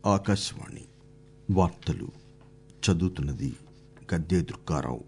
ఆకాశవాణి వార్తలు చదువుతున్నది గద్దే దుర్గారావు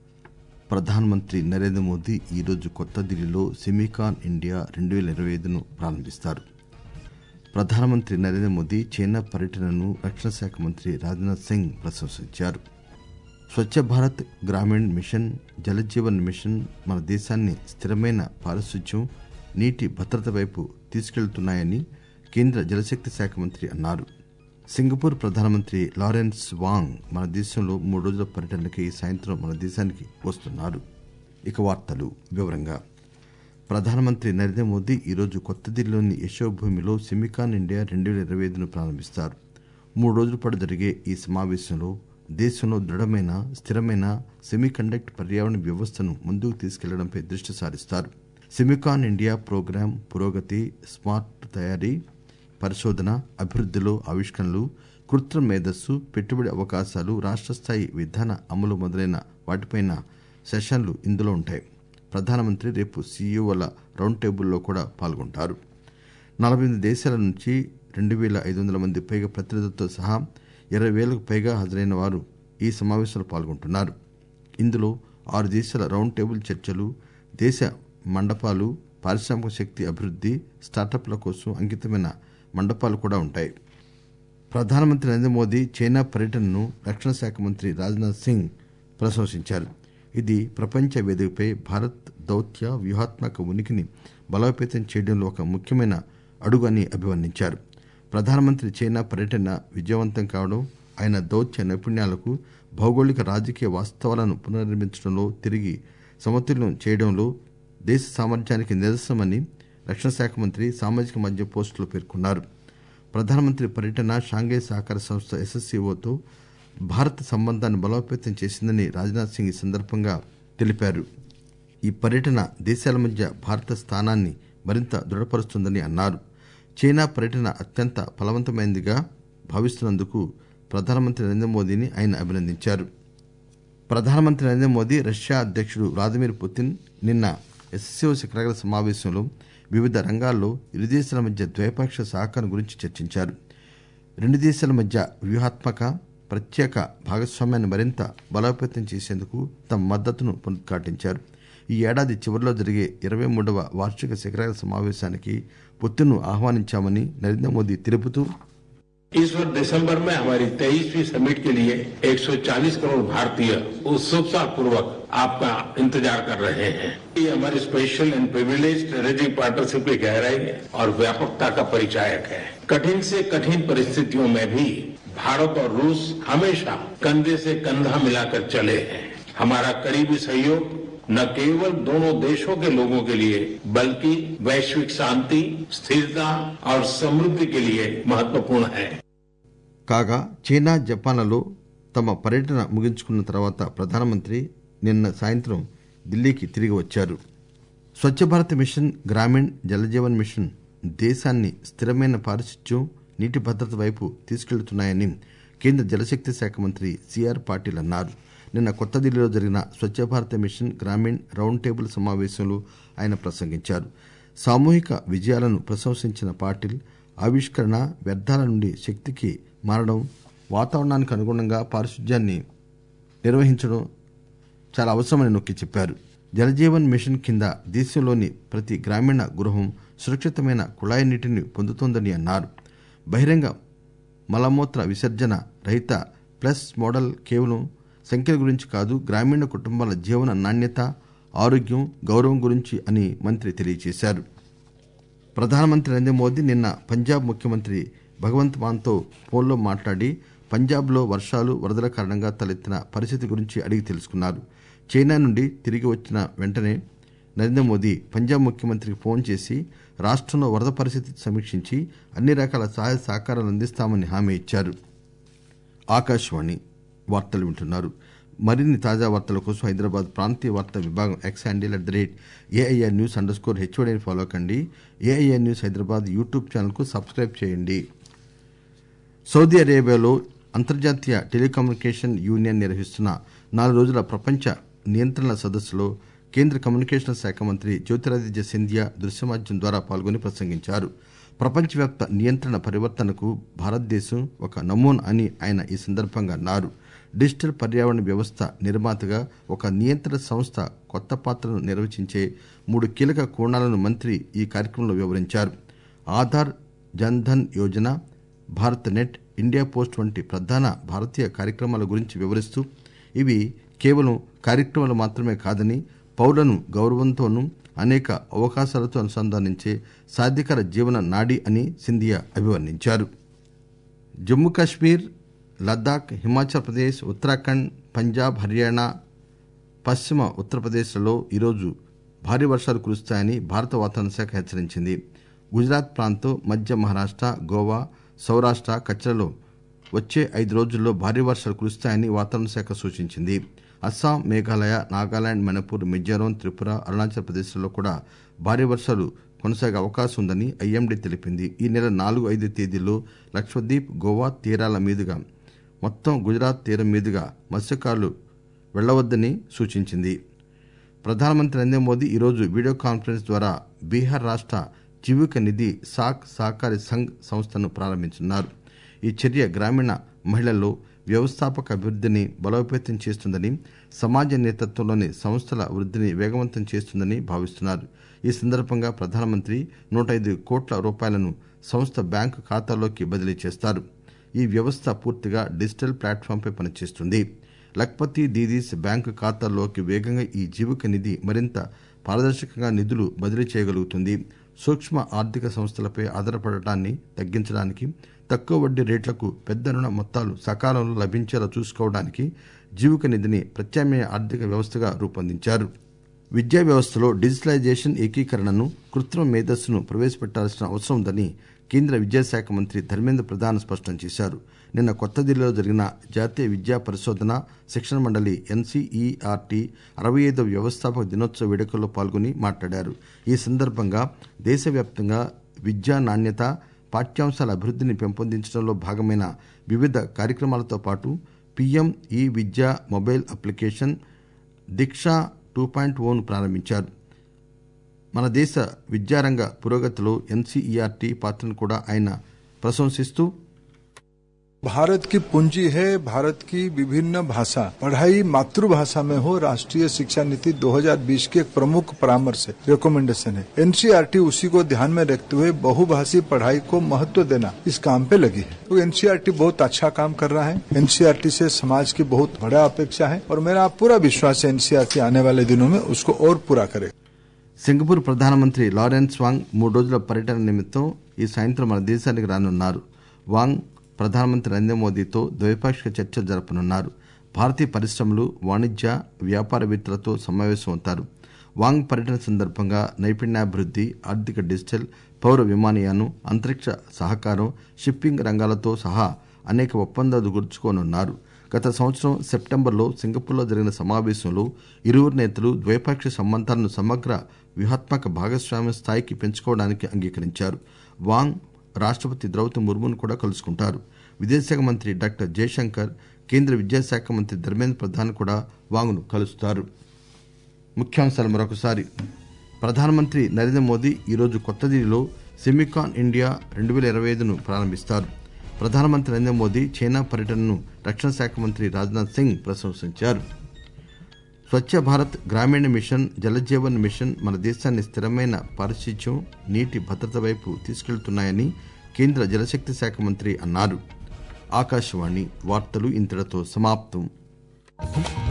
ప్రధానమంత్రి నరేంద్ర మోదీ ఈరోజు కొత్త ఢిల్లీలో సెమీకాన్ ఇండియా రెండు పేల ఇరవై ఐదును ప్రారంభిస్తారు ప్రధానమంత్రి నరేంద్ర మోదీ చైనా పర్యటనను రక్షణ శాఖ మంత్రి రాజ్నాథ్ సింగ్ ప్రశంసించారు స్వచ్ఛ భారత్ గ్రామీణ్ మిషన్ జలజీవన్ మిషన్ మన దేశాన్ని స్థిరమైన పారిశుధ్యం నీటి భద్రత వైపు తీసుకెళ్తున్నాయని కేంద్ర జలశక్తి శాఖ మంత్రి అన్నారు సింగపూర్ ప్రధానమంత్రి లారెన్స్ వాంగ్ మన దేశంలో మూడు రోజుల పర్యటనకి ఈ సాయంత్రం మన దేశానికి వస్తున్నారు ఇక వార్తలు వివరంగా ప్రధానమంత్రి నరేంద్ర మోదీ ఈరోజు కొత్త ఢిల్లీలోని యశోభూమిలో సెమికాన్ ఇండియా రెండు వేల ఇరవై ఐదును ప్రారంభిస్తారు మూడు రోజుల పాటు జరిగే ఈ సమావేశంలో దేశంలో దృఢమైన స్థిరమైన సెమీకండక్ట్ పర్యావరణ వ్యవస్థను ముందుకు తీసుకెళ్లడంపై దృష్టి సారిస్తారు సెమికాన్ ఇండియా ప్రోగ్రాం పురోగతి స్మార్ట్ తయారీ పరిశోధన అభివృద్దిలో ఆవిష్కరణలు కృత్రిమ మేధస్సు పెట్టుబడి అవకాశాలు రాష్ట్ర స్థాయి విధాన అమలు మొదలైన వాటిపైన సెషన్లు ఇందులో ఉంటాయి ప్రధానమంత్రి రేపు సీఈఓల రౌండ్ టేబుల్లో కూడా పాల్గొంటారు నలభై ఎనిమిది దేశాల నుంచి రెండు పేల ఐదు వందల మంది పైగా ప్రతినిధులతో సహా ఇరవై వేలకు పైగా హాజరైన వారు ఈ సమావేశంలో పాల్గొంటున్నారు ఇందులో ఆరు దేశాల రౌండ్ టేబుల్ చర్చలు దేశ మండపాలు పారిశ్రామిక శక్తి అభివృద్ది స్టార్టప్ల కోసం అంకితమైన మండపాలు కూడా ఉంటాయి ప్రధానమంత్రి నరేంద్ర మోదీ చైనా పర్యటనను రక్షణ శాఖ మంత్రి రాజ్నాథ్ సింగ్ ప్రశంసించారు ఇది ప్రపంచ వేదికపై భారత్ దౌత్య వ్యూహాత్మక ఉనికిని బలోపేతం చేయడంలో ఒక ముఖ్యమైన అడుగు అని అభివర్ణించారు ప్రధానమంత్రి చైనా పర్యటన విజయవంతం కావడం ఆయన దౌత్య నైపుణ్యాలకు భౌగోళిక రాజకీయ వాస్తవాలను పునర్నిర్మించడంలో తిరిగి సమతుల్యం చేయడంలో దేశ సామర్థ్యానికి నిదర్శనమని రక్షణ శాఖ మంత్రి సామాజిక మాధ్యమ పోస్టులో పేర్కొన్నారు ప్రధానమంత్రి పర్యటన షాంఘై సహకార సంస్థ ఎస్ఎస్సీఓతో భారత్ సంబంధాన్ని బలోపేతం చేసిందని రాజ్నాథ్ సింగ్ ఈ సందర్భంగా తెలిపారు ఈ పర్యటన దేశాల మధ్య భారత స్థానాన్ని మరింత దృఢపరుస్తుందని అన్నారు చైనా పర్యటన అత్యంత ఫలవంతమైనదిగా భావిస్తున్నందుకు ప్రధానమంత్రి నరేంద్ర మోదీని ఆయన అభినందించారు ప్రధానమంత్రి నరేంద్ర మోదీ రష్యా అధ్యక్షుడు వ్లాదిమిర్ పుతిన్ నిన్న ఎస్సీఓ శిఖరాగ్ర సమావేశంలో వివిధ రంగాల్లో ఇరు దేశాల మధ్య ద్వైపాక్షిక సహకారం గురించి చర్చించారు రెండు దేశాల మధ్య వ్యూహాత్మక ప్రత్యేక భాగస్వామ్యాన్ని మరింత బలోపేతం చేసేందుకు తమ మద్దతును పునరుద్ఘాటించారు ఈ ఏడాది చివరిలో జరిగే ఇరవై మూడవ వార్షిక శిఖరాగ్ర సమావేశానికి పుతిన్ను ఆహ్వానించామని నరేంద్ర మోదీ తెలుపుతూ इस वर्ष दिसंबर में हमारी तेईसवीं समिट के लिए 140 करोड़ भारतीय उत्सुकता पूर्वक आपका इंतजार कर रहे हैं ये हमारी special and privilege strategic partnership की गहराई और व्यापकता का परिचायक है कठिन से कठिन परिस्थितियों में भी भारत और रूस हमेशा कंधे से कंधा मिलाकर चले हैं हमारा करीबी सहयोग न केवल दोनों देशों के लोगों के लिए बल्कि वैश्विक शांति स्थिरता और समृद्धि के लिए महत्वपूर्ण है కాగా చైనా జపాన్లలో తమ పర్యటన ముగించుకున్న తర్వాత ప్రధానమంత్రి నిన్న సాయంత్రం ఢిల్లీకి తిరిగి వచ్చారు స్వచ్ఛ భారత్ మిషన్ గ్రామీణ్ జలజీవన్ మిషన్ దేశాన్ని స్థిరమైన పారిశుధ్యం నీటి భద్రత వైపు తీసుకెళ్తున్నాయని కేంద్ర జలశక్తి శాఖ మంత్రి సిఆర్ పాటిల్ అన్నారు నిన్న కొత్త ఢిల్లీలో జరిగిన Swachh Bharat mission Grameen round table సమావేశంలో ఆయన ప్రసంగించారు సామూహిక విజయాలను ప్రశంసించిన పాటిల్ ఆవిష్కరణ వ్యర్థాల నుండి శక్తికి మారడం వాతావరణానికి అనుగుణంగా పారిశుధ్యాన్ని నిర్వహించడం చాలా అవసరమని నొక్కి చెప్పారు జలజీవన్ మిషన్ కింద దేశంలోని ప్రతి గ్రామీణ గృహం సురక్షితమైన కుళాయి నీటిని పొందుతోందని అన్నారు బహిరంగ మలమూత్ర విసర్జన రహిత ప్లస్ మోడల్ కేవలం సంఖ్యల గురించి కాదు గ్రామీణ కుటుంబాల జీవన నాణ్యత ఆరోగ్యం గౌరవం గురించి అని మంత్రి తెలియజేశారు ప్రధానమంత్రి నరేంద్ర మోదీ నిన్న పంజాబ్ ముఖ్యమంత్రి భగవంత్ మాన్తో ఫోన్లో మాట్లాడి పంజాబ్లో వర్షాలు వరదల కారణంగా తలెత్తిన పరిస్థితి గురించి అడిగి తెలుసుకున్నారు చైనా నుండి తిరిగి వచ్చిన వెంటనే నరేంద్ర మోదీ పంజాబ్ ముఖ్యమంత్రికి ఫోన్ చేసి రాష్టంలో వరద పరిస్థితి సమీక్షించి అన్ని రకాల సహాయ సహకారాలు అందిస్తామని హామీ ఇచ్చారు ఆకాశవాణి వార్తలు వింటున్నారు మరిన్ని తాజా వార్తల కోసం హైదరాబాద్ ప్రాంతీయ వార్తా విభాగం X handle at the rate AIR news underscore హెచ్ఓడిని ఫాలో కండి ఏఐఆర్ న్యూస్ హైదరాబాద్ యూట్యూబ్ ఛానల్కు సబ్స్క్రైబ్ చేయండి సౌదీ అరేబియాలో అంతర్జాతీయ టెలికమ్యూనికేషన్ యూనియన్ నిర్వహిస్తున్న నాలుగు రోజుల ప్రపంచ నియంత్రణల సదస్సులో కేంద్ర కమ్యూనికేషన్ శాఖ మంత్రి జ్యోతిరాదిత్య సింధియా దృశ్య మాధ్యమం ద్వారా పాల్గొని ప్రసంగించారు ప్రపంచవ్యాప్త నియంత్రణ పరివర్తనకు భారతదేశం ఒక నమూనా అని ఆయన ఈ సందర్భంగా అన్నారు డిజిటల్ పర్యావరణ వ్యవస్థ నిర్మాతగా ఒక నియంత్రణ సంస్థ కొత్త పాత్రను నిర్వచించే మూడు కీలక కోణాలను మంత్రి ఈ కార్యక్రమంలో వివరించారు Aadhaar Jan Dhan Yojana Bharat net India post వంటి ప్రధాన భారతీయ కార్యక్రమాల గురించి వివరిస్తూ ఇవి కేవలం కార్యక్రమాలు మాత్రమే కాదని పౌరులను గౌరవంతోనూ అనేక అవకాశాలతో అనుసంధానించే సాధికార జీవన నాడి అని సింధియా అభివర్ణించారు జమ్మూ కాశ్మీర్ లద్దాఖ్ హిమాచల్ ప్రదేశ్ ఉత్తరాఖండ్ పంజాబ్ హర్యానా పశ్చిమ ఉత్తరప్రదేశ్లలో ఈరోజు భారీ వర్షాలు కురుస్తాయని భారత వాతావరణ శాఖ హెచ్చరించింది గుజరాత్ ప్రాంతం మధ్య మహారాష్ట గోవా సౌరాష్ట కచ్లలో వచ్చే ఐదు రోజుల్లో భారీ వర్షాలు కురుస్తాయని వాతావరణ శాఖ సూచించింది అస్సాం మేఘాలయ నాగాలాండ్ మణిపూర్ మిజోరాం త్రిపుర అరుణాచల్ ప్రదేశ్లలో కూడా భారీ వర్షాలు కొనసాగే అవకాశం ఉందని ఐఎండీ తెలిపింది ఈ నెల నాలుగు ఐదు తేదీల్లో లక్షద్వీప్ గోవా తీరాల మీదుగా మొత్తం గుజరాత్ తీరం మీదుగా మత్స్యకారులు వెళ్లవద్దని సూచించింది ప్రధానమంత్రి నరేంద్ర మోదీ ఈరోజు వీడియో కాన్ఫరెన్స్ ద్వారా బీహార్ రాష్ట జీవిక నిధి సాక్ సహకారి సంఘ్ సంస్థను ప్రారంభించనున్నారు ఈ చర్య గ్రామీణ మహిళల్లో వ్యవస్థాపక అభివృద్ధిని బలోపేతం చేస్తుందని సమాజ నేతృత్వంలోని సంస్థల వృద్ధిని వేగవంతం చేస్తుందని భావిస్తున్నారు ఈ సందర్భంగా ప్రధానమంత్రి నూట ఐదు కోట్ల రూపాయలను సంస్థ బ్యాంకు ఖాతాలోకి బదిలీ చేస్తారు ఈ వ్యవస్థ పూర్తిగా డిజిటల్ ప్లాట్ఫామ్పై పనిచేస్తుంది లఖ్పతి దీదీస్ బ్యాంకు ఖాతాల్లోకి వేగంగా ఈ జీవిక నిధి మరింత పారదర్శకంగా నిధులు బదిలీ చేయగలుగుతుంది సూక్ష్మ ఆర్థిక సంస్థలపై ఆధారపడటాన్ని తగ్గించడానికి తక్కువ వడ్డీ రేట్లకు పెద్ద రుణ మొత్తాలు సకాలంలో లభించేలా చూసుకోవడానికి జీవిక నిధిని ప్రత్యామ్నాయ ఆర్థిక వ్యవస్థగా రూపొందించారు విద్యా వ్యవస్థలో డిజిటలైజేషన్ ఏకీకరణను కృత్రిమ మేధస్సును ప్రవేశపెట్టాల్సిన అవసరం ఉందని కేంద్ర విద్యాశాఖ మంత్రి ధర్మేంద్ర ప్రధాన్ స్పష్టం చేశారు నిన్న కొత్త ఢిల్లీలో జరిగిన జాతీయ విద్యా పరిశోధన శిక్షణ మండలి ఎన్సీఈఆర్టీ అరవై ఐదవ వ్యవస్థాపక దినోత్సవ వేడుకల్లో పాల్గొని మాట్లాడారు ఈ సందర్భంగా దేశవ్యాప్తంగా విద్యా నాణ్యత పాఠ్యాంశాల అభివృద్ధిని పెంపొందించడంలో భాగమైన వివిధ కార్యక్రమాలతో పాటు PM e Vidya mobile application Diksha two point ఓను ప్రారంభించారు మన దేశ విద్యారంగ పురోగతిలో ఎన్సీఈఆర్టీ పాత్రను కూడా ఆయన ప్రశంసిస్తూ भारत की पूंजी है भारत की विभिन्न भाषा पढ़ाई मातृभाषा में हो राष्ट्रीय शिक्षा नीति 2020 की एक प्रमुख परामर्श है रिकमेंडेशन है एनसीआरटी उसी को ध्यान में रखते हुए बहुभाषी पढ़ाई को महत्व देना इस काम पे लगी है तो एनसीआरटी बहुत अच्छा काम कर रहा है एनसीआरटी से समाज की बहुत बड़ा अपेक्षा है और मेरा पूरा विश्वास है एनसीआरटी आने वाले दिनों में उसको और पूरा करे సింగపూర్ ప్రధానమంత్రి లారెన్స్ వాంగ్ మూడు రోజుల పర్యటన నిమిత్తం ఈ సాయంత్రం మన దేశానికి రానున్నారు వాంగ్ ప్రధానమంత్రి నరేంద్ర మోదీతో ద్వైపాక్షిక చర్చలు జరపనున్నారు భారతీయ పరిశ్రమలు వాణిజ్య వ్యాపారవేత్తలతో సమావేశమవుతారు వాంగ్ పర్యటన సందర్భంగా నైపుణ్యాభివృద్ది ఆర్థిక డిజిటల్ పౌర విమానయానం అంతరిక్ష సహకారం షిప్పింగ్ రంగాలతో సహా అనేక ఒప్పందాలు కుదుర్చుకోనున్నారు గత సంవత్సరం సెప్టెంబర్లో సింగపూర్లో జరిగిన సమావేశంలో ఇరువురు నేతలు ద్వైపాక్షిక సంబంధాలను సమగ్ర వ్యూహాత్మక భాగస్వామ్య స్థాయికి పెంచుకోవడానికి అంగీకరించారు వాంగ్ రాష్టపతి ద్రౌపది ముర్మును కూడా కలుసుకుంటారు విదేశాంగ మంత్రి డాక్టర్ జయశంకర్ కేంద్ర విద్యాశాఖ మంత్రి ధర్మేంద్ర ప్రధాన్ కూడా వాంగ్ను కలుస్తారు ముఖ్యాంశాలు మరొకసారి ప్రధానమంత్రి నరేంద్ర మోదీ ఈరోజు కొత్త ఢిల్లీలో సెమికాన్ ఇండియా రెండు వేల ఇరవై ఐదును ప్రారంభిస్తారు ప్రధానమంత్రి నరేంద్ర మోదీ చైనా పర్యటనను రక్షణ శాఖ మంత్రి రాజ్నాథ్ సింగ్ ప్రశంసించారు స్వచ్ఛ భారత్ గ్రామీణ మిషన్ జలజీవన్ మిషన్ మన దేశాన్ని స్థిరమైన పారిశుధ్యం నీటి భద్రత వైపు తీసుకెళ్తున్నాయని కేంద్ర జలశక్తి శాఖ మంత్రి అన్నారు ఆకాశవాణి వార్తలు ఇంతటితో సమాప్తం